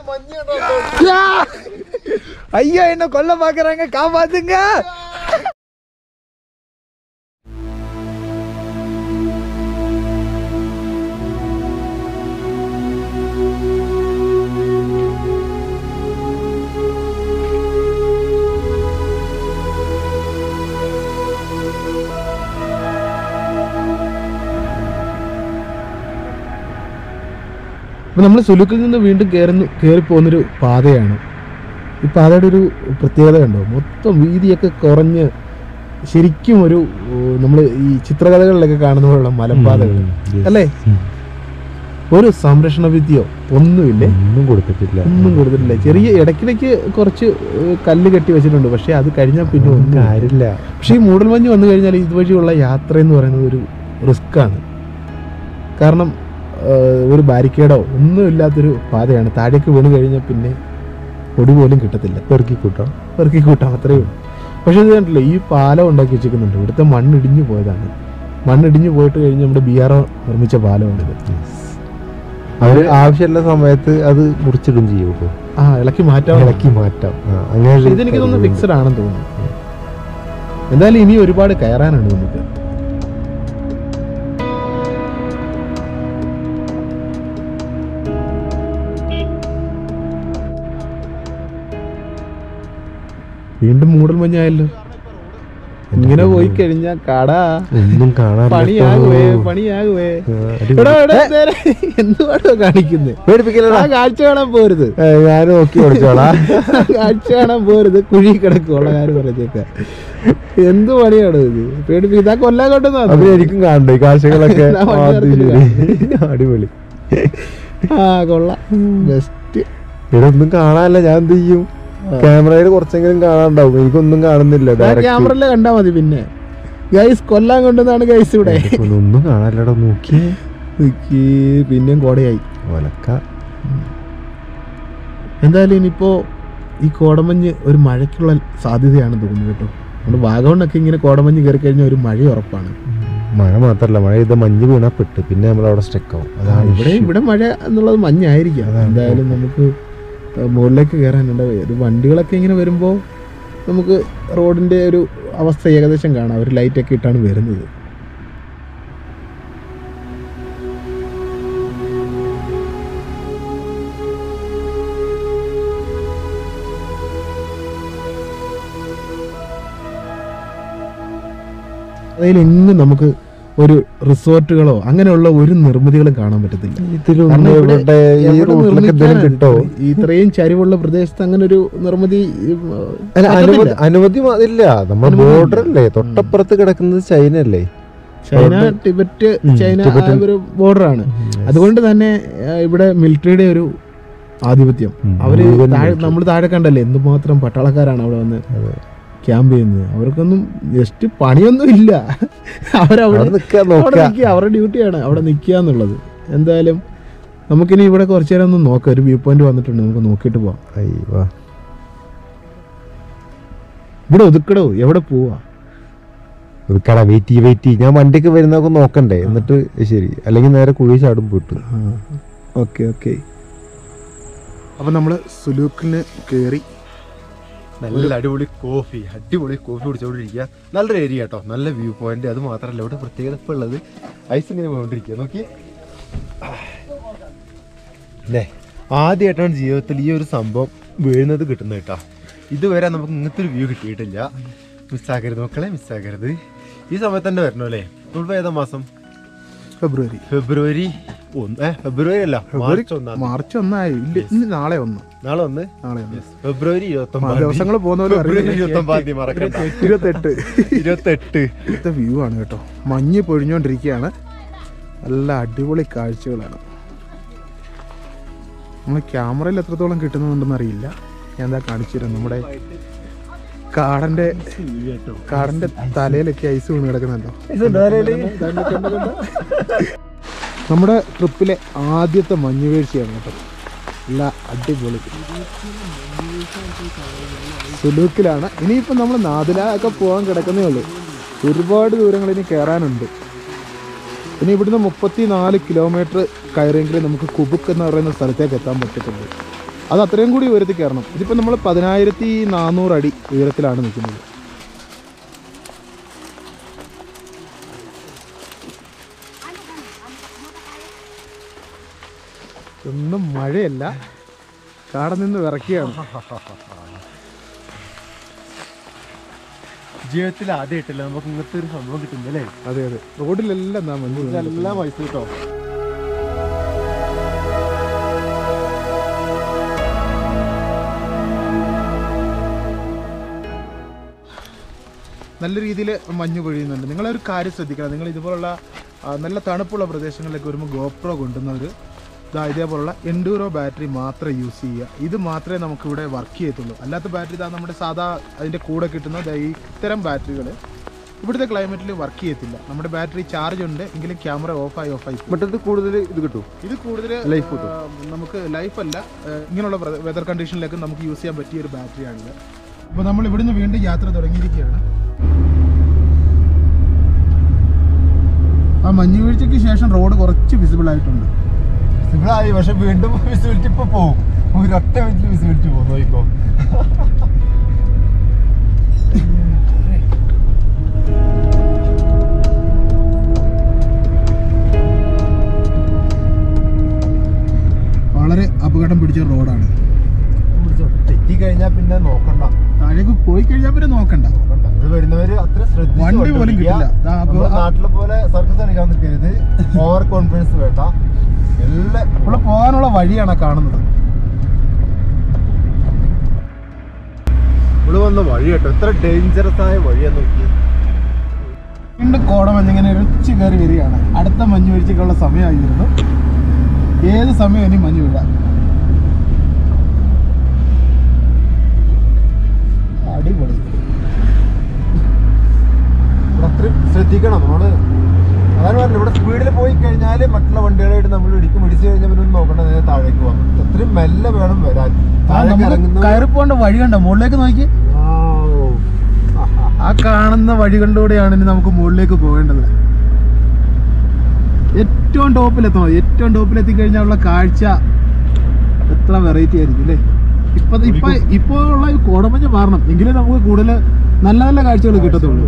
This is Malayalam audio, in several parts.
ஐயா என்ன கொல்ல பாக்குறாங்க காப்பாத்துங்க അപ്പൊ നമ്മൾ സുലുക്കിൽ നിന്ന് വീണ്ടും കയറുന്നു കയറി പോകുന്നൊരു പാതയാണ് ഈ പാതയുടെ ഒരു പ്രത്യേകത കണ്ടോ മൊത്തം വീതിയൊക്കെ കുറഞ്ഞ് ശരിക്കും ഒരു നമ്മൾ ഈ ചിത്രകഥകളിലൊക്കെ കാണുന്ന പോലുള്ള മലമ്പാതകൾ അല്ലേ ഒരു സംരക്ഷണ വിദ്യയോ ഒന്നുമില്ലേ ഒന്നും കൊടുത്തിട്ടില്ല ഒന്നും കൊടുത്തിട്ടില്ല ചെറിയ ഇടയ്ക്കിടയ്ക്ക് കുറച്ച് ഏഹ്, കല്ല് കെട്ടി വെച്ചിട്ടുണ്ട് പക്ഷെ അത് കഴിഞ്ഞാൽ പിന്നെ ഒന്നും കാര്യമില്ല പക്ഷേ ഈ മൂടൽമഞ്ഞ് വന്നു കഴിഞ്ഞാൽ ഇതുവഴിയുള്ള യാത്ര എന്ന് പറയുന്നത് ഒരു റിസ്ക്കാണ് കാരണം ഏഹ്, ഒരു ബാരിക്കേഡോ ഒന്നും ഇല്ലാത്തൊരു പാതയാണ് താഴേക്ക് വീണ് കഴിഞ്ഞാൽ പിന്നെ പൊടി പോലും കിട്ടത്തില്ല പെറുക്കി കൂട്ടാം പെറുക്കി കൂട്ടാം അത്രയേ ഉള്ളൂ പക്ഷേ ഇത് കണ്ടില്ലേ ഈ പാലം ഉണ്ടാക്കി വെച്ചിരിക്കുന്നുണ്ട് ഇവിടുത്തെ മണ്ണിടിഞ്ഞു പോയതാണ് മണ്ണിടിഞ്ഞു പോയിട്ട് കഴിഞ്ഞ് നമ്മുടെ ബി ആർ നിർമ്മിച്ച പാലമാണിത് അവര് ആവശ്യമുള്ള സമയത്ത് അത് മുറിച്ചിടും ചെയ്യും ഇപ്പൊ ആ ഇളക്കി മാറ്റാൻ ഇളക്കി മാറ്റാം ആ, അങ്ങനെ ഒരു ഇതെനിക്ക് തോന്നുന്നു പരിപാടി ഫിക്സഡ് ആണെന്ന് തോന്നുന്നു എന്തായാലും ഇനി ഒരുപാട് കയറാനാണ് നമുക്ക് വീണ്ടും മൂടൽ മഞ്ഞായല്ലോ ഇങ്ങനെ പോയി കഴിഞ്ഞാ കടാ ഉണ്ട്. ഒന്നും പണിയാകുവേ കാണാൻ പണിയാകുവേ എടാ, എടാ, നേരെ എന്തുവാണോ കാണിക്കുന്നത് പേടിപ്പിക്കലടാ ആ കാഴ്ച കാണാൻ പോരുത് ഞാൻ നോക്കി ഓടിച്ചോളാം കാഴ്ച കാണാൻ പോരുത് കുഴി കിടക്കുള്ള കാര്യം പറഞ്ഞേക്ക എന്ത് പണിയാണ് ഇത് പേടിപ്പി ഇതാ കൊല്ലാൻ അപ്പൊ കൊണ്ടുവന്നാ എനിക്കും കാണണ്ടേ ഈ കാഴ്ചകളൊക്കെ ഞാൻ വണ്ടി ആ, അത് നിർത്തില്ല. ശരി. അടിപൊളി ആ കൊള്ളാം ബെസ്റ്റ് ഇവിടെ ഒന്നും കാണാനല്ല ഞാൻ എന്ത് ചെയ്യും ക്യാമറയിൽ കുറച്ചെങ്കിലും കാണാണ്ടാവും എനിക്കൊന്നും കാണുന്നില്ല ഡയറക്റ്റ് ക്യാമറയില് കണ്ടാ മതി പിന്നെ ഗൈസ് കൊല്ലാൻ കൊണ്ടുവന്നാണ് ഗൈസ് ഇവിടെ ഒന്നും കാണാനില്ലടാ നോക്കിയേ നിക്ക് പിന്നെയും കോടയായി ഒലക്ക എന്തായാലും ഇനിയിപ്പോ ഈ കോടമഞ്ഞ് ഒരു മഴയ്ക്കുള്ള സാധ്യതയാണ് തോന്നുന്നത് കേട്ടോ നമ്മുടെ വാഗമണ്ണൊക്കെ ഇങ്ങനെ കോടമഞ്ഞ് കയറി കഴിഞ്ഞാൽ ഒരു മഴ ഉറപ്പാണ് മഴ മാത്രല്ല മഴ ചെയ്ത മഞ്ഞ് വീണാ പെട്ട് പിന്നെ നമ്മൾ അവിടെ സ്റ്റെക്ക് ആവും അതാണ് ഇവിടെ issue. ഇവിടെ മഴ എന്നുള്ളത് മഞ്ഞായിരിക്കും അതാണ് എന്തായാലും നമുക്ക് ഏഹ് മുകളിലേക്ക് കയറാനുണ്ട് ഒരു വണ്ടികളൊക്കെ ഇങ്ങനെ വരുമ്പോൾ നമുക്ക് റോഡിന്റെ ഒരു അവസ്ഥ ഏകദേശം കാണാം ഒരു ലൈറ്റൊക്കെ ഇട്ടാണ് വരുന്നത് അതിലെങ്ങും നമുക്ക് ഒരു റിസോർട്ടുകളോ അങ്ങനെയുള്ള ഒരു നിർമ്മിതികളും കാണാൻ പറ്റത്തില്ല ഇതിലൊന്നും കാരണം ഇവിടെ ഇവിടെ ഈ എവിടെ റൂട്ടിലൊക്കെ എന്തെങ്കിലും നിർമ്മിക്കാനാണ്? കിട്ടോ ഈ ഇത്രയും ചരിവുള്ള പ്രദേശത്ത് അങ്ങനെ ഒരു നിർമ്മിതി ഉം, അല്ല അനുമതി പറ്റത്തില്ല. അനുമതി മ- ഇല്ല നമ്മൾ അനുമതി ബോർഡർ അല്ലേ തൊട്ടപ്പുറത്ത് കിടക്കുന്നത് ചൈന അല്ലേ ചൈന ടിബറ്റ് ഉം, ചൈന ആ ടിബറ്റൻ. ഒരു ബോർഡറാണ് അതുകൊണ്ട് തന്നെ ആ, ഇവിടെ മിലിറ്ററിയുടെ ഒരു ആധിപത്യം ഉം, അവര് മുഴുവൻ താഴെ military. നമ്മൾ താഴെ കണ്ടല്ലേ എന്തുമാത്രം പട്ടാളക്കാരാണ് അവിടെ വന്ന് ക്യാമ്പ് ചെയ്യുന്നത് അവർക്കൊന്നും ജസ്റ്റ് പണിയൊന്നും ഇല്ല അവരവിടെ അവിടെ നിക്കാൻ അവിടെ നോക്കുക നിൽക്കുക അവരുടെ ഡ്യൂട്ടിയാണ് അവിടെ നിൽക്കുക എന്നുള്ളത് എന്തായാലും നമുക്കിനി ഇവിടെ കുറച്ചു നേരം ഒന്ന് നോക്കാം ഒരു വ്യൂ പോയിന്റ് വന്നിട്ടുണ്ട് നമുക്ക് നോക്കിയിട്ട് പോവാം അയ്യോ ഇവിടെ ഒതുക്കടോ എവിടെ പോവാ കട വെയിറ്റ് ചെയ്യ് വെയിറ്റ് ചെയ്യ് ഞാൻ വണ്ടിക്ക് വരുന്നൊക്കെ നോക്കണ്ടേ എന്നിട്ട് ശരി അല്ലെങ്കിൽ നേരെ കുഴി ചാടും പോയിട്ട് ഓക്കെ ഓക്കെ അപ്പൊ നമ്മള് സുലൂക്കിന് കയറി നല്ല അടിപൊളി കോഫി അടിപൊളി കോഫി കുടിച്ചോണ്ടിരിക്കുക നല്ലൊരു ഏരിയ കേട്ടോ നല്ല വ്യൂ പോയിന്റ് അത് മാത്രമല്ല ഇവിടെ പ്രത്യേകത ഇപ്പൊ ഉള്ളത് ഐസ് ഇങ്ങനെ പോയിക്കൊണ്ടിരിക്കുക നോക്കി അല്ലേ ആദ്യമായിട്ടാണ് ജീവിതത്തിൽ ഈ ഒരു സംഭവം വീഴുന്നത് കിട്ടുന്നത് കേട്ടോ ഇതുവരെ നമുക്ക് ഇങ്ങനത്തെ ഒരു വ്യൂ കിട്ടിയിട്ടില്ല മിസ്സാക്കരുത് മക്കളെ മിസ്സാക്കരുത് ഈ സമയത്ത് തന്നെ വരണോ അല്ലേ നമ്മൾ ഏതാ മാസം ഫെബ്രുവരി ഫെബ്രുവരി ഒന്ന് ഏ ഫെബ്രുവരി അല്ല മാർച്ച് ഒന്നാം തീയതി. മാർച്ച് ഒന്നായി ഇല്ല ഇന്ന് നാളെ ഒന്ന് നാളെ ഒന്ന് നാളെ ഒന്ന് ഫെബ്രുവരി ഇരുപത്തി ഒമ്പതാം തീയതി. ദിവസങ്ങൾ പോകുന്ന പോലെ ഫെബ്രുവരി അറിയില്ല. ഇരുപത്തി ഒമ്പതാം തീയതി മറക്കണ്ട ഇരുപത്തെട്ട് ഇരുപത്തെട്ട് ഇവിടുത്തെ വ്യൂ ആണ് കേട്ടോ മഞ്ഞ് പൊഴിഞ്ഞോണ്ടിരിക്കുകയാണ് നല്ല അടിപൊളി കാഴ്ചകളാണ് നമ്മൾ ക്യാമറയിൽ എത്രത്തോളം കിട്ടുന്നുണ്ടെന്ന് അറിയില്ല ഞാൻ എന്താ കാണിച്ചു തരാം നമ്മുടെ കാടന്റെ കാടന്റെ തലയിലൊക്കെ ഐസ് വീണ് കിടക്കുന്നുണ്ടോ ദാണ്ട് കണ്ടോ, കണ്ടോ? നമ്മുടെ ട്രിപ്പിലെ ആദ്യത്തെ മഞ്ഞ് വീഴ്ചയാണ് കേട്ടോ നല്ല അടിപൊളി സുലൂക്കിലാണ് ഇനിയിപ്പോൾ നമ്മൾ നാദില ഒക്കെ പോകാൻ കിടക്കുന്നേ ഉള്ളൂ ഒരുപാട് ദൂരങ്ങൾ ഇനി കയറാനുണ്ട് ഇനി ഇവിടുന്ന് മുപ്പത്തി നാല് കിലോമീറ്റർ കയറിയെങ്കിൽ നമുക്ക് കുബുക്ക് എന്ന് പറയുന്ന സ്ഥലത്തേക്ക് എത്താൻ പറ്റത്തുള്ളൂ അത് അത്രയും കൂടി ഉയരത്തിൽ കയറണം ഇതിപ്പോൾ നമ്മൾ പതിനായിരത്തി നാനൂറ് അടി ഉയരത്തിലാണ് നിൽക്കുന്നത് ഒന്നും മഴയല്ല കാടെ നിന്ന് വിറക്കുകയാണ് ജീവിതത്തിൽ ആദ്യമായിട്ടല്ല നമുക്ക് ഇങ്ങനത്തെ ഒരു സംഭവം കിട്ടുന്നല്ലേ അതെ അതെ റോഡിലെല്ലാം എന്താ മഞ്ഞ് വീഴുന്നത്. ഇതെല്ലാം പൈസ കിട്ടോ നല്ല രീതിയിൽ മഞ്ഞ് പൊഴിയുന്നുണ്ട് നിങ്ങളൊരു കാര്യം ശ്രദ്ധിക്കണം നിങ്ങൾ ഇതുപോലുള്ള ആ, നല്ല തണുപ്പുള്ള പ്രദേശങ്ങളിലേക്ക് വരുമ്പോൾ ഗോപ്രോ കൊണ്ടുവന്നവർ ഇതാ ഇതേപോലുള്ള എൻഡൂറോ ബാറ്ററി മാത്രമേ യൂസ് ചെയ്യുക ഇത് മാത്രമേ നമുക്കിവിടെ വർക്ക് ചെയ്യത്തുള്ളൂ അല്ലാത്ത ബാറ്ററി ഇതാ നമ്മുടെ സാധാ അതിൻ്റെ കൂടെ കിട്ടുന്ന ദാ ഈ ഇത്തരം ബാറ്ററികൾ ഇവിടുത്തെ ക്ലൈമറ്റിൽ വർക്ക് ചെയ്യത്തില്ല നമ്മുടെ ബാറ്ററി ചാർജ് ഉണ്ട് എങ്കിലും ക്യാമറ ഓഫായി ഓഫായി പോകും. മറ്റത് കൂടുതൽ ഇത് കിട്ടും ഇത് കൂടുതൽ Life കിട്ടും. നമുക്ക് ലൈഫ് അല്ല ആ, ഇങ്ങനെയുള്ള വെതർ കണ്ടീഷനിലേക്ക് നമുക്ക് യൂസ് ചെയ്യാൻ പറ്റിയ ഒരു ബാറ്ററിയാണിത് അപ്പോൾ നമ്മൾ ഇവിടുന്ന് വീണ്ടും യാത്ര തുടങ്ങിയിരിക്കുകയാണ് ആ മഞ്ഞ് വീഴ്ചയ്ക്ക് ശേഷം റോഡ് കുറച്ച് വിസിബിൾ ആയിട്ടുണ്ട് സിമ്പിളായി പക്ഷെ വീണ്ടും വിസിബിലിറ്റി ഇപ്പൊ പോകും ഒരൊറ്റ മിനിറ്റിൽ വിസിബിലിറ്റി പോകും നോക്കിക്കോ വളരെ അപകടം പിടിച്ച റോഡാണ് തെറ്റി കഴിഞ്ഞാൽ പിന്നെ നോക്കണ്ട താഴേക്ക് പോയി കഴിഞ്ഞാൽ പിന്നെ നോക്കണ്ട നോക്കണ്ട ഇത് വരുന്നവര് അത്ര ശ്രദ്ധിച്ച് വണ്ടി പോലും കൊണ്ടുപിടിക്കുക. കിട്ടില്ല. ദാ അപ്പൊ നമ്മുടെ ആ- നാട്ടിലെ പോലെ സർക്കസ് കളിക്കാൻ നിൽക്കരുത് ഓവർ കോൺഫിഡൻസ് വേണ്ട എല്ലാം ഇവിടെ പോകാനുള്ള വഴിയാണ് കാണുന്നത് ഇവിടെ വന്ന വഴി കേട്ടോ എത്ര ഡേഞ്ചറസ് ആയ വഴിയാ നോക്കി വീണ്ടും കോടമഞ്ഞ് ഇങ്ങനെ ഇറച്ചി കയറി വരികയാണ് അടുത്ത മഞ്ഞ് വീഴ്ചയ്ക്കുള്ള സമയമായിരുന്നു ഏത് സമയം ഇനി മഞ്ഞ് വീഴാം അടിപൊളി ഇവിടെ അത്രയും ശ്രദ്ധിക്കണം നമ്മള് അതാണ് പറഞ്ഞത് ഇവിടെ സ്പീഡിൽ പോയി കഴിഞ്ഞാൽ മറ്റുള്ള വണ്ടികളായിട്ട് നമ്മൾ ഇടിക്കും ഇടിച്ചു കഴിഞ്ഞാൽ പിന്നെ ഒന്നും നോക്കണ്ട നേരെ താഴേക്ക് പോകാം അത്രയും മെല്ലെ വേണം വരാൻ താഴേക്ക് ഇറങ്ങുന്ന കയറി പോകേണ്ട വഴി കണ്ട മുകളിലേക്ക് നോക്കി ആ കാണുന്ന വഴികളിലൂടെയാണ് ഇനി നമുക്ക് മുകളിലേക്ക് പോകേണ്ടത് ഏറ്റവും ടോപ്പിലെത്തണം ഏറ്റവും ടോപ്പിലെത്തി കഴിഞ്ഞാൽ ഉള്ള കാഴ്ച എത്ര വെറൈറ്റി ആയിരിക്കും അല്ലേ ഇപ്പൊ ഇപ്പൊ ഇപ്പോ ഉള്ള ഈ കോടമഞ്ഞ് മാറണം എങ്കിലേ നമുക്ക് കൂടുതൽ നല്ല നല്ല കാഴ്ചകൾ കിട്ടത്തുള്ളൂ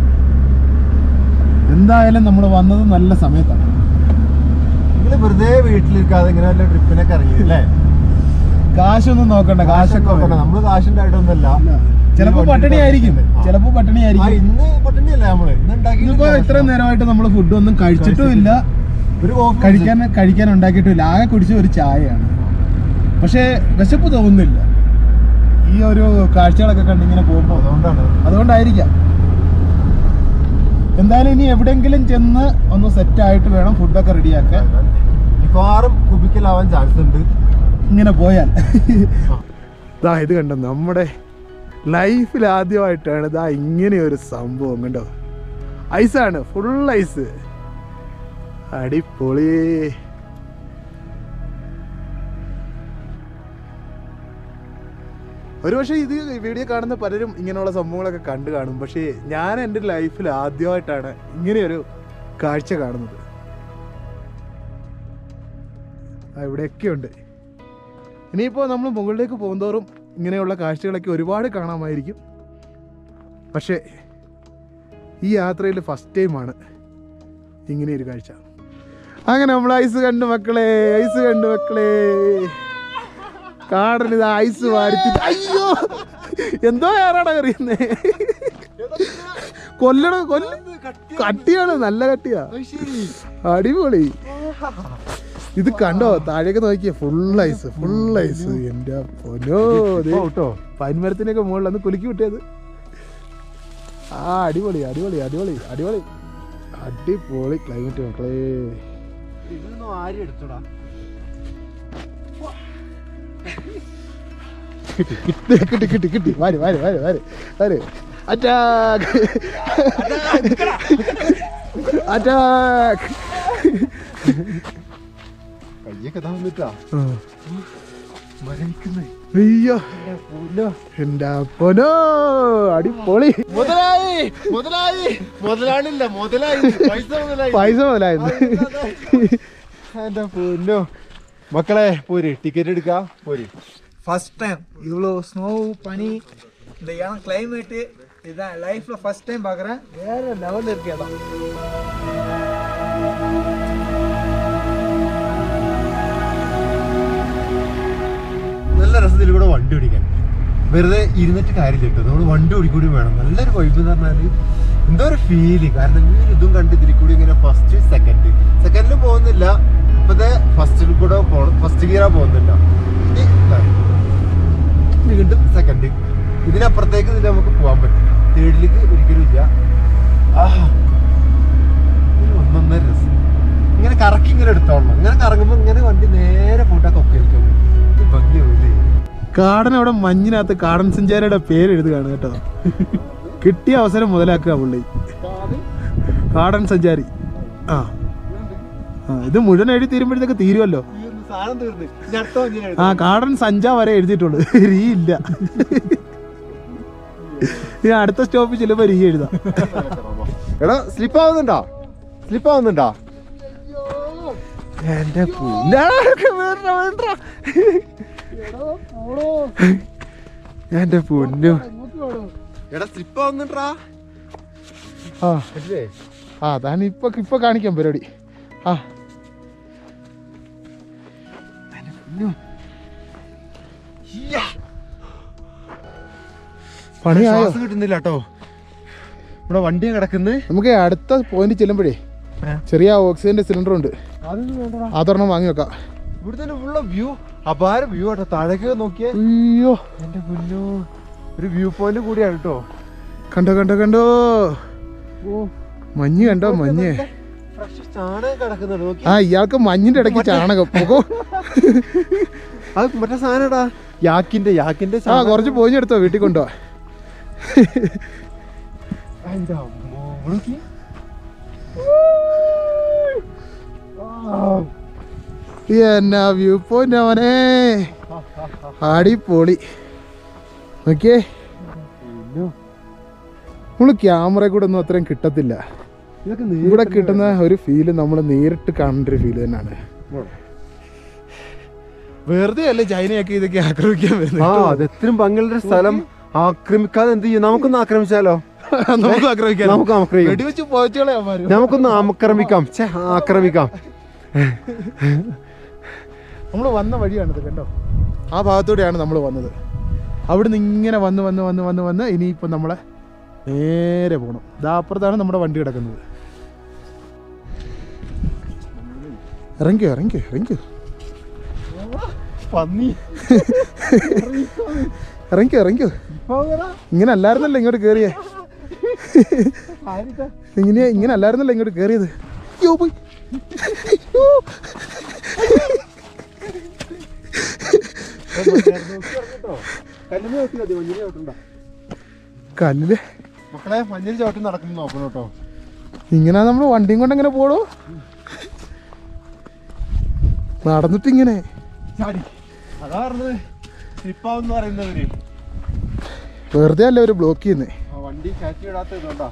എന്തായാലും നമ്മൾ വന്നത് നല്ല സമയത്താണ് നിങ്ങള് വെറുതെ വീട്ടിലിരിക്കാതെ ഇങ്ങനെ വല്ല ട്രിപ്പിനൊക്കെ ഇറങ്ങിയല്ലേ കാശൊന്നും നോക്കണ്ട കാശൊക്കെ നോക്കണ്ട വരും. നമ്മള് കാശുണ്ടായിട്ടൊന്നുമല്ല ചിലപ്പോ പട്ടിണി ആയിരിക്കും ചിലപ്പോ പട്ടിണി ആ, ആയിരിക്കും ഇന്ന് പട്ടിണിയല്ല നമ്മള് ഇന്ന് ഉണ്ടാക്കി ഇന്നിപ്പോ ഇത്രയും നേരമായിട്ട് നമ്മൾ ഫുഡ് ഒന്നും കഴിച്ചിട്ടും ഇല്ല ഒരു കോഫി കഴിക്കാൻ കഴിക്കാൻ ഉണ്ടാക്കിയിട്ടില്ല ആകെ കുടിച്ച ഒരു ചായയാണ് പക്ഷേ വിശപ്പ് തോന്നുന്നില്ല ഈ ഒരു കാഴ്ചകളൊക്കെ കണ്ടിങ്ങനെ പോകുമ്പോൾ അതുകൊണ്ടാണ് അതുകൊണ്ടായിരിക്കാം എന്തായാലും ഇനി എവിടെയെങ്കിലും ചെന്ന് ഒന്ന് സെറ്റ് ആയിട്ട് വേണം ഫുഡൊക്കെ റെഡിയാക്കാൻ മിക്കവാറും കുബിക്കലാവാൻ ചാൻസ് ഉണ്ട് ഇങ്ങനെ പോയാൽ ദാ ഇത് കണ്ടോ നമ്മുടെ ലൈഫിൽ ആദ്യമായിട്ടാണ് ദാ ഇങ്ങനെ ഒരു സംഭവം കണ്ടോ ഐസാണ് ഫുൾ ഐസ് അടിപൊളി ഒരുപക്ഷെ ഇത് വീഡിയോ കാണുന്ന പലരും ഇങ്ങനെയുള്ള സംഭവങ്ങളൊക്കെ കണ്ടു കാണും പക്ഷേ ഞാൻ എൻ്റെ ലൈഫിൽ ആദ്യമായിട്ടാണ് ഇങ്ങനെയൊരു കാഴ്ച കാണുന്നത് ആ, ഇവിടെയൊക്കെ ഉണ്ട് ഇനിയിപ്പോൾ നമ്മൾ മുകളിലേക്ക് പോകുന്തോറും ഇങ്ങനെയുള്ള കാഴ്ചകളൊക്കെ ഒരുപാട് കാണാമായിരിക്കും പക്ഷേ ഈ യാത്രയിൽ ഫസ്റ്റ് ടൈമാണ് ഇങ്ങനെ ഒരു കാഴ്ച അങ്ങനെ നമ്മൾ ഐസ് കണ്ടു മക്കളെ ഐസ് കണ്ടു മക്കളെ കാടന് ഇത് ഐസ് വാരിച്ചിട്ട് അയ്യോ എന്തോ ഏറാടാ കറിയുന്നേ കൊല്ലണ കൊല്ല കട്ടിയാണ് നല്ല കട്ടിയാ അടിപൊളി ഇത് കണ്ടോ താഴേക്ക് നോക്കിയേ ഫുൾ ഐസ് ഫുൾ ഐസ് എന്റെ പൊന്നോ ദേ കേട്ടോ പനിമരത്തിനൊക്കെ മുകളിൽ അന്ന് കുലുക്കി വിട്ടിയത് ആ അടിപൊളി അടിപൊളി അടിപൊളി അടിപൊളി അടിപൊളി ക്ലൈമറ്റ് മക്കളെ ഇതൊന്നും ആരും എടുത്തോടാ കിട്ടി കിട്ടി കിട്ടി കിട്ടി കിട്ടി വാരി വാരി വാരി വാരി വാരി അറ്റാക്ക് അറ്റാക്ക് കയ്യൊക്കെ താൻ പറ്റാ മരവിക്കുന്നേ അയ്യോ എന്റെ പൊനോ അടിപൊളി മുതലായി മുതലായി മുതലാളില്ല മുതലായി പൈസ മുതലായി പൈസ മുതലായിരുന്നു എന്റെ പൊന്നോ മക്കളെ പോര് ടിക്കറ്റ് എടുക്കാം പോര് ஃபர்ஸ்ட் டைம் இவ்வளோ ஸ்னோ பனி இந்த இடம் கிளைமேட்டு இதுதான் லைஃப்பில் ஃபர்ஸ்ட் டைம் பார்க்குறேன் வேறு லெவலில் இருக்கு இடம் നല്ല രസത്തിൽ കൂടെ വണ്ടി ഓടിക്കാൻ വെറുതെ ഇരുന്നിട്ട് കാര്യം കിട്ടും നമ്മൾ വണ്ടി ഓടിക്കൂടി വേണം നല്ലൊരു വൈബ് എന്ന് പറഞ്ഞാൽ എന്തോ ഒരു ഫീലിംഗ് കാരണം ഈ ഒരു ഇതും കണ്ട് ഇതിൽ കൂടി ഇങ്ങനെ ഫസ്റ്റ് സെക്കൻഡ് സെക്കൻഡിൽ പോകുന്നില്ല ഇപ്പത്തെ ഫസ്റ്റിൽ കൂടെ പോകണം ഫസ്റ്റ് ഗിയറാ പോകുന്നില്ല ഇനി ഇതാണ്. വീണ്ടും സെക്കൻഡ് ഇതിനപ്പുറത്തേക്ക് ഇതിൽ നമുക്ക് പോകാൻ പറ്റില്ല തേർഡിലേക്ക് ഒരിക്കലും ഇല്ല ആഹാ. ഒരു ഒന്നൊന്നര രസം ഇങ്ങനെ കറക്കി ഇങ്ങനെ എടുത്തോളണം ഇങ്ങനെ കറങ്ങുമ്പോൾ ഇങ്ങനെ വണ്ടി നേരെ പോട്ടാ കൊക്കയിലേക്ക് പോകും ഇത് ഭംഗിയാവില്ലേ കാടൻ അവിടെ മഞ്ഞിനകത്ത് കാടൻ സഞ്ചാരിയുടെ പേര് എഴുതുകയാണ് കേട്ടോ കിട്ടിയ അവസരം മുതലാക്കുക പുള്ളി കാടൻ സഞ്ചാരി ആ ആ ഇത് മുഴുവൻ എഴുതി തീരുമ്പോഴത്തേക്ക് തീരുമല്ലോ സാധനം തീർന്ന് ഇനി അടുത്ത വണ്ടിയിലാണ് ആ കാടൻ സഞ്ചാ വരെ എഴുതിയിട്ടുള്ളൂ രീ ഇല്ല ഇനി അടുത്ത സ്റ്റോപ്പിൽ ചെല്ലുമ്പോ രീ എഴുതാം എടാ സ്ലിപ്പ് ആവുന്നുണ്ടോ സ്ലിപ്പ് ആവുന്നുണ്ടോ എന്റെ എന്റെ പൊന്നു എടാ സ്ലിപ്പ് ആവുന്നുണ്ടാ ആ ആ അതാണ് ഇപ്പൊ ഇപ്പൊ കാണിക്കാം പരിപാടി ആ പണിയായോ ശ്വാസം കിട്ടുന്നില്ല കേട്ടോ ഇവിടെ വണ്ടി കിടക്കുന്നത് നമുക്ക് അടുത്ത പോയിന്റ് ചെല്ലുമ്പോഴേ ചെറിയ ഓക്സിജന്റെ സിലിണ്ടർ ഉണ്ട് അതൊരെണ്ണം വാങ്ങി വെക്കാം ഇവിടെ തന്നെ ഉള്ള വ്യൂ അപാര വ്യൂ ആട്ടോ താഴേക്ക് നോക്കിയേ അയ്യോ എന്റെ പൊന്നു ഒരു വ്യൂ പോയിന്റ് കൂടിയാണ് കേട്ടോ കണ്ടോ കണ്ടോ കണ്ടോ മഞ്ഞ് കണ്ടോ മഞ്ഞ് ഫ്രഷ് ചാണകം കിടക്കുന്നുണ്ട് നോക്കി ആ ഇയാൾക്ക് മഞ്ഞിന്റെ ഇടയ്ക്ക് ചാണകം പോകോ അത് മറ്റേ സാധനടാ യാക്കിന്റെ യാക്കിന്റെ ആ കുറച്ച് പോയിന്റ് എടുത്തോ വീട്ടിൽ കൊണ്ടുപോവാ അതിന്റെ അമ്മോ, ഇവിടെ നോക്കി. എന്നാ വ്യൂ പോയിന്റ് അവനെ അടിപൊളി നോക്കിയേ പൊന്നു. നമ്മള് ക്യാമറ കൂടെ ഒന്നും അത്രയും കിട്ടത്തില്ല ഇതൊക്കെ ഇവിടെ കിട്ടുന്ന ഒരു ഫീല് നമ്മൾ നേരിട്ട് കാണേണ്ട ഒരു ഫീല് തന്നെയാണ് വെറുതെ അല്ലേ ചൈനയൊക്കെ ഇതൊക്കെ ആക്രമിക്കാൻ ആ വരുന്നത് അത് എത്രയും ഭംഗിയുള്ള ഒരു സ്ഥലം ആക്രമിക്കാതെ എന്ത് ചെയ്യും നമുക്കൊന്ന് ആക്രമിച്ചാലോ നമുക്ക് ആക്രമിക്കാൻ നമുക്ക് ആക്രമിക്കാം വെടിവെച്ച് പോയിച്ചോളെ അവന്മാര് നമുക്കൊന്ന് ആക്രമിക്കാം ഛേ ആക്രമിക്കാം നമ്മൾ വന്ന വഴിയാണിത് കണ്ടോ ആ ഭാഗത്തൂടെയാണ് നമ്മൾ വന്നത് അവിടുന്ന് ഇങ്ങനെ വന്ന് വന്ന് വന്ന് വന്ന് വന്ന് ഇനിയിപ്പം നമ്മളെ നേരെ പോകണം ഇതാ അപ്പുറത്താണ് നമ്മുടെ വണ്ടി കിടക്കുന്നത് ഇറങ്ങിയോ ഇറങ്ങിയോ ഇറങ്ങിയോ പന്നി ഇറങ്ങിയോ ഇറങ്ങിയോ ഇങ്ങനെ അല്ലായിരുന്നല്ലോ ഇങ്ങോട്ട് കയറിയേ ഇങ്ങനെ ഇങ്ങനെ അല്ലായിരുന്നല്ലോ ഇങ്ങോട്ട് കയറിയത് അയ്യോ പോയി അയ്യോ. കല്ലില് മക്കളെ മഞ്ഞിൽ ചവിട്ടി നടക്കുന്നു നോക്കണം കേട്ടോ ഇങ്ങനെ നമ്മൾ വണ്ടിയും കൊണ്ട് എങ്ങനെ പോടോ നടന്നിട്ടിങ്ങനെ ചാടി അതാ പറഞ്ഞത് സ്ലിപ്പാവെന്ന് പറയുന്നവര് വെറുതെ അല്ല ഒരു ബ്ലോക്ക് ചെയ്യുന്നേ ആ വണ്ടി കയറ്റി വിടാത്ത ഇതുകൊണ്ടാ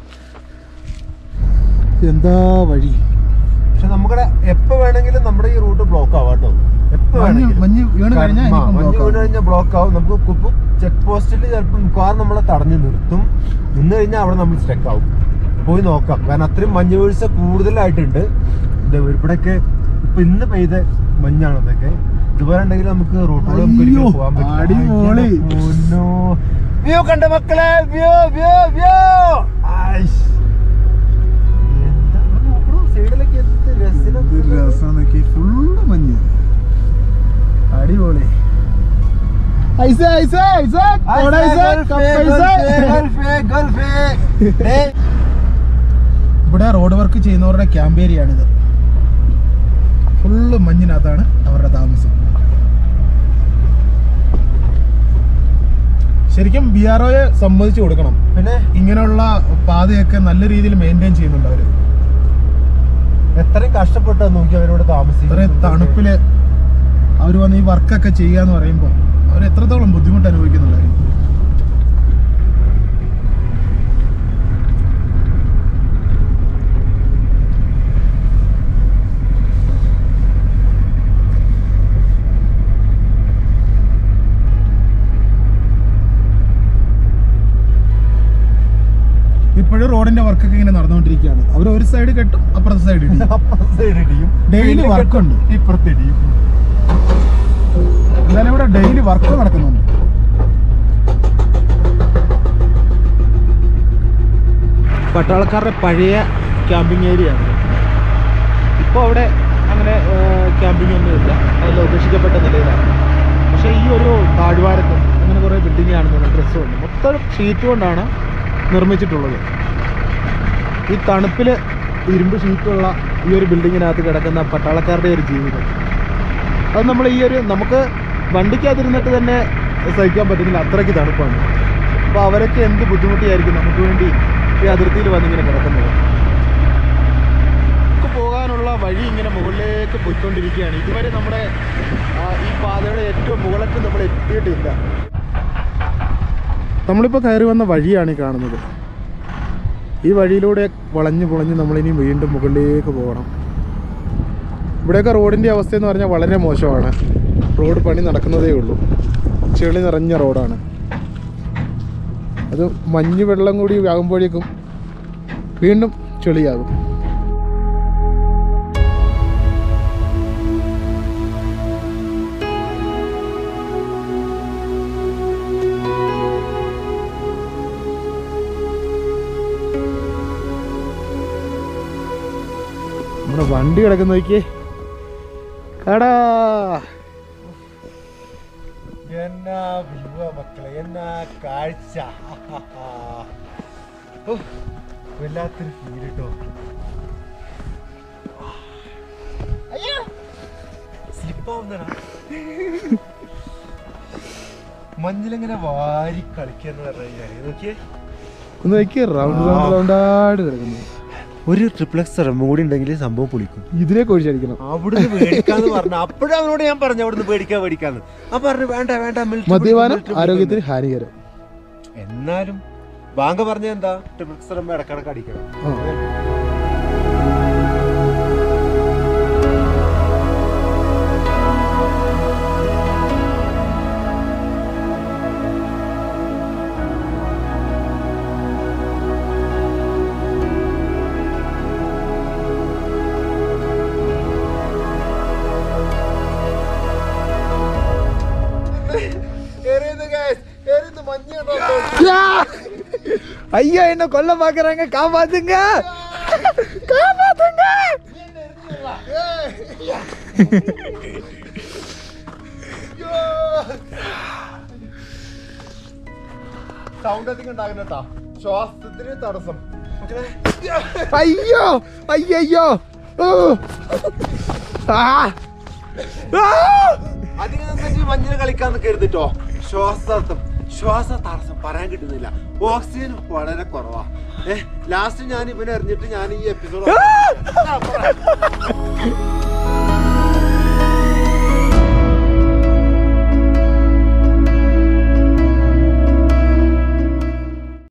എന്താ വഴി പക്ഷെ നമ്മുടെ എപ്പോ വേണമെങ്കിലും നമ്മുടെ ഈ റൂട്ട് ബ്ലോക്ക് ആവാം കേട്ടോ എപ്പോ മഞ്ഞ് വേണമെങ്കിലും മഞ്ഞ് വീണ് കഴിഞ്ഞാൽ ആ, ഇനിയിപ്പം മഞ്ഞ് block വീണ് ആവും. കഴിഞ്ഞാൽ ബ്ലോക്ക് ആവും നമുക്ക് കുപ്പും ചെക്ക് പോസ്റ്റിൽ ചിലപ്പോൾ മിക്കവാറും നമ്മളെ തടഞ്ഞു നിർത്തും നിന്ന് കഴിഞ്ഞാൽ അവിടെ നമ്മൾ സ്റ്റക്ക് ആവും പോയി നോക്കാം കാരണം അത്രയും മഞ്ഞ് വീഴ്ച കൂടുതലായിട്ടുണ്ട് ഇത് ഇവിടെയൊക്കെ ഇപ്പൊ ഇന്ന് പെയ്ത മഞ്ഞാണ് ഇതൊക്കെ ഇതുപോലെ ഉണ്ടെങ്കിൽ നമുക്ക് റൂട്ടിലൂടെ നമുക്ക് ഒരിക്കലും അയ്യോ, പോകാൻ പറ്റില്ല അടിപൊളി. വ്യൂ കണ്ട മക്കളെ വ്യൂ വ്യൂ വ്യൂ സൈഡിലൊക്കെ എന്ത് രസം ഫുള്ള് മഞ്ഞ് അടിപൊളി ഐസ ഐസ ഐസ കോട ഐസ കപ്പ ഐസ ഇവിടെ റോഡ് വർക്ക് ചെയ്യുന്നവരുടെ ക്യാമ്പ് ഏരിയയാണിത് ഫുള്ള് മഞ്ഞിനകത്താണ് അവരുടെ താമസം ശരിക്കും ബി ആർ ഒയെ സമ്മതിച്ചു കൊടുക്കണം പിന്നെ ഇങ്ങനെയുള്ള പാതയൊക്കെ നല്ല രീതിയിൽ മെയിൻറ്റെയിൻ ചെയ്യുന്നുണ്ട് അവര് എത്രയും കഷ്ടപ്പെട്ടാ നോക്കി അവരോട് ഇത്രയും താമസിക്കുന്നത് തണുപ്പില് അവർ വന്ന് ഈ വർക്കൊക്കെ ചെയ്യാന്ന് പറയുമ്പോൾ അവർ എത്രത്തോളം ബുദ്ധിമുട്ട് അനുഭവിക്കുന്നുണ്ടായിരുന്നു ഇപ്പോഴും റോഡിന്റെ വർക്കൊക്കെ ഇങ്ങനെ നടന്നുകൊണ്ടിരിക്കുകയാണ് അവർ ഒരു സൈഡ് കെട്ടും അപ്പുറത്തെ സൈഡ് ഇടിയും സൈഡ് ഇടിയും Daily work ഉണ്ട്. ഇപ്പുറത്ത് ഇടിയും എന്തായാലും ഇവിടെ ഡെയിലി വർക്ക് നടക്കുന്നുണ്ട് പട്ടാളക്കാരുടെ പഴയ ക്യാമ്പിംഗ് ഏരിയ ആണ് ഇപ്പോൾ അവിടെ അങ്ങനെ ക്യാമ്പിംഗ് ഒന്നുമില്ല അതിൽ ഉപേക്ഷിക്കപ്പെട്ട നിലയിലാണ് പക്ഷേ ഈ ഒരു താഴ്വാരത്ത് അങ്ങനെ കുറേ ബിൽഡിംഗ് കാണുന്നുണ്ട് ഡ്രസ്സുണ്ട് മൊത്തം ഷീറ്റ് കൊണ്ടാണ് നിർമ്മിച്ചിട്ടുള്ളത് ഈ തണുപ്പിൽ ഇരുമ്പ് ഷീറ്റുള്ള ഈ ഒരു ബിൽഡിങ്ങിനകത്ത് കിടക്കുന്ന പട്ടാളക്കാരുടെ ഒരു ജീവിതം അത് നമ്മൾ ഈ ഒരു നമുക്ക് വണ്ടിക്കകത്തിരുന്നിട്ട് തന്നെ സഹിക്കാൻ പറ്റുന്നില്ല അത്രയ്ക്ക് തണുപ്പാണ് അപ്പോൾ അവരൊക്കെ എന്ത് ബുദ്ധിമുട്ടിയായിരിക്കും നമുക്ക് വേണ്ടി ഈ അതിർത്തിയിൽ വന്നിങ്ങനെ കിടക്കുന്നത് നമുക്ക് പോകാനുള്ള വഴി ഇങ്ങനെ മുകളിലേക്ക് പോയിക്കൊണ്ടിരിക്കുകയാണ് ഇതുവരെ നമ്മുടെ ആ, ഈ പാതയുടെ ഏറ്റവും മുകളറ്റ് നമ്മൾ എത്തിയിട്ടില്ല നമ്മളിപ്പോൾ കയറി വന്ന വഴിയാണ് ഈ കാണുന്നത് ഈ വഴിയിലൂടെ വളഞ്ഞ് പൊളഞ്ഞ് നമ്മളിനി വീണ്ടും മുകളിലേക്ക് പോകണം ഇവിടെയൊക്കെ റോഡിൻ്റെ അവസ്ഥ എന്ന് പറഞ്ഞാൽ വളരെ മോശമാണ് റോഡ് പണി നടക്കുന്നതേ ഉള്ളൂ ചെളി നിറഞ്ഞ റോഡാണ് അത് മഞ്ഞ് വെള്ളം കൂടി ആകുമ്പോഴേക്കും വീണ്ടും ചെളിയാകും നമ്മുടെ വണ്ടി കിടക്കുന്ന നോക്കിയേ കടാ എന്നാ വ്യൂവാ മക്കളെ എന്നാ കാഴ്ച ഓ, വല്ലാത്തൊരു ഫീൽ കേട്ടോ സ്ലിപ്പാവുന്നടാ മഞ്ഞിലിങ്ങനെ വാരി കളിക്കാന്ന് പറഞ്ഞു കഴിഞ്ഞാല് നോക്കിയേ ഒന്ന് നോക്കിയേ റൗണ്ട് റൗണ്ട് റൗണ്ടായിട്ട് കിടക്കുന്നു ഒരു ട്രിപ്ലക്സ് റമ്മും കൂടി ഉണ്ടെങ്കിൽ സംഭവം പൊളിക്കും ഇതിലേക്ക് ഒഴിച്ചടിക്കണം അവിടുന്ന് മേടിക്കാന്ന് പറഞ്ഞു അപ്പോഴും അവനോട് ഞാൻ പറഞ്ഞു അവിടുന്ന് മേടിക്കാൻ മേടിക്കാന്ന് ആ പറഞ്ഞു വേണ്ട വേണ്ട military മദ്യപാനം military ആരോഗ്യത്തിന് ഹാനികരം എന്നാലും ബാങ്ക പറഞ്ഞ എന്താ ട്രിപ്ലക്സ് റമ്മ ഇടക്കിടക്ക് അടിക്കണം ആ. ஐயா என்ன கொல்ல பாக்குறாங்க காப்பாத்துங்க காப்பாத்துங்க സൗണ്ട് അധികം ഉണ്ടാകുന്നട്ടാ ശ്വാസത്തിന് തടസ്സം മക്കളെ, അയ്യോ അയ്യോ ഓ ആ ആ! അധികം നിന്നിട്ട് മഞ്ഞിൽ കളിക്കാൻ നിൽക്കരുതിട്ടോ ശ്വാസതടസ്സം ശ്വാസ തടസ്സം പറയാൻ കിട്ടുന്നില്ല ഓക്സിജൻ വളരെ കുറവാ ഏഹ് ലാസ്റ്റ് ഞാൻ ഇവനെ എറിഞ്ഞിട്ട് ഞാൻ ഈ എപ്പിസോഡ്